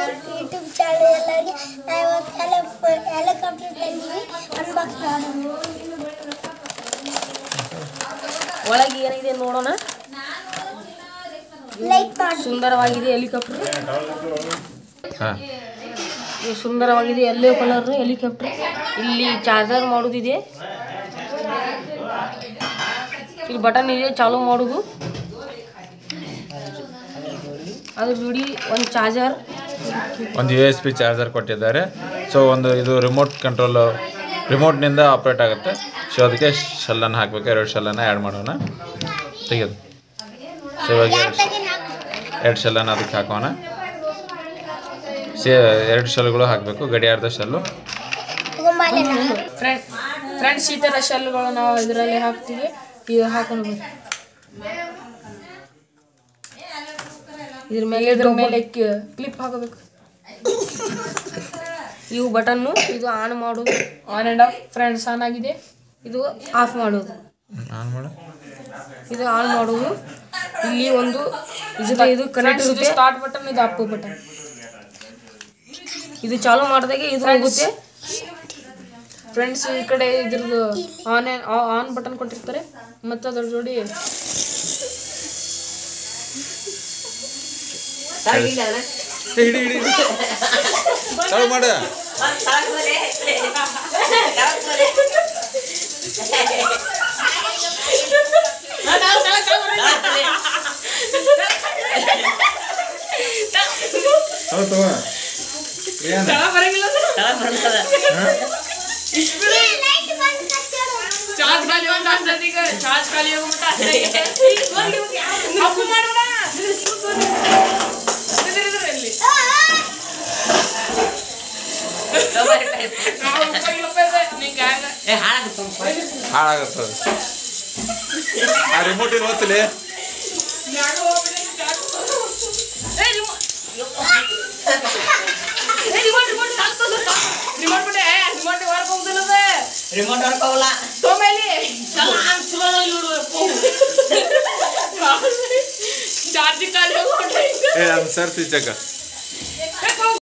YouTube channel ಎಲ್ಲರಿಗೆ ಇವತ್ತು ಎಲ್ಲ ಹೆಲಿಕಾಪ್ಟರ್ ತಂದೀವಿ ಅನ್ಬಾಕ್ಸ್ ಮಾಡೋಣ ಒಳಗೆ ಏನಿದೆ ನೋಡೋಣ ಲೈಕ್ ಮಾಡಿ ಸುಂದರವಾಗಿದೆ ಹೆಲಿಕಾಪ್ಟರ್ ಹಾಂ ಇದು ಸುಂದರವಾಗಿದೆ ಎಲ್ಲೋ ಕಲರ್ ಹೆಲಿಕಾಪ್ಟರ್ ಇಲ್ಲಿ ಚಾರ್ಜರ್ ಮಾಡೋದಿದೆ ಇಲ್ಲಿ ಬಟನ್ ಇದೆ ಚಾಲು ಮಾಡೋದು ಅದು ಬಿಡಿ ಒಂದು ಚಾರ್ಜರ್ ಒಂದು ಯು ಎಸ್ ಪಿ ಚಾರ್ಜರ್ ಕೊಟ್ಟಿದ್ದಾರೆ ಸೊ ಒಂದು ಇದು ರಿಮೋಟ್ ಕಂಟ್ರೋಲ್ ರಿಮೋಟ್ನಿಂದ ಆಪ್ರೇಟ್ ಆಗುತ್ತೆ ಸೊ ಅದಕ್ಕೆ ಶೆಲ್ಲನ್ನು ಹಾಕಬೇಕು ಎರಡು ಶೆಲ್ಲನ್ನು ಆ್ಯಡ್ ಮಾಡೋಣ ತೆಗೆದು ಸೊ ಇವಾಗ ಎರಡು ಎರಡು ಶೆಲ್ಲನ್ನು ಅದಕ್ಕೆ ಹಾಕೋಣ ಸೇ ಎರಡು ಶೆಲ್ಗಳು ಹಾಕಬೇಕು ಗಡಿಯಾರದ ಶೆಲ್ಲು ತಗೊಂಬಾಲೆ ಫ್ರೆಂಡ್ ಫ್ರೆಂಡ್ಸ್ ಈ ಥರ ಶೆಲ್ಗಳು ನಾವು ಇದರಲ್ಲಿ ಹಾಕ್ತೀವಿ ಇದು ಹಾಕೊಂಡು ಬನ್ನಿ. ಇದ್ರ ಮೇಲೆ ಇದ್ರ ಮೇಲೆ ಕ್ಲಿಪ್ ಹಾಕಬೇಕು ಇವು ಬಟನ್ನು ಇದು ಆನ್ ಮಾಡೋದು on and off friends on ಆಗಿದೆ ಇದು ಆಫ್ ಮಾಡೋದು ಆನ್ ಮಾಡು ಇದು ಆನ್ ಮಾಡೋದು ಇಲ್ಲಿ ಒಂದು ಇದು ಇದು ಕನೆಕ್ಟ್ ಇರುತ್ತೆ ಸ್ಟಾರ್ಟ್ ಬಟನ್ ಇದು ಅಪ್ ಬಟನ್ ಇದು ಚಾಲು ಮಾಡಿದಾಗ ಇದು ಹೋಗುತ್ತೆ ಫ್ರೆಂಡ್ಸ್ ಈ ಕಡೆ ಇದ್ರದ್ದು ಆನ್ ಆನ್ ಬಟನ್ ಕೊಟ್ಟಿರ್ತಾರೆ ಮತ್ತು ಅದ್ರ ಜೋಡಿ ಹಿಡಿ ಹಿಡಿ ಚಾಲು ಮಾಡು ಹೌದು ತಗೋ ಏನು ಚಾರ್ಜ್ ಖಾಲಿ ಒಂದು ಅಷ್ಟೊತ್ತಿಗೆ ಚಾರ್ಜ್ ಖಾಲಿ ಹೋಗ್ಬಿಟ್ಟ ಅಪ್ಪು ಮಾಡೋಣ ಇಲ್ಲಿ ಹಾಳಾಗುತ್ತದೆ ಆ ರಿಮೋಟ್ ಇಲ್ಲಿ ಓದ್ತಿಲಿ ರಿಮೋಟ್ ಹೊಡ್ಕೋಲ್ಲ ಚಾರ್ಜ್ ಖಾಲಿ ಹೋಗ್ಬಿಟ್ರೆ ಏ ಅದು ಸರ್ ಸ್ವಿಚ್ ಅಕ್ಕ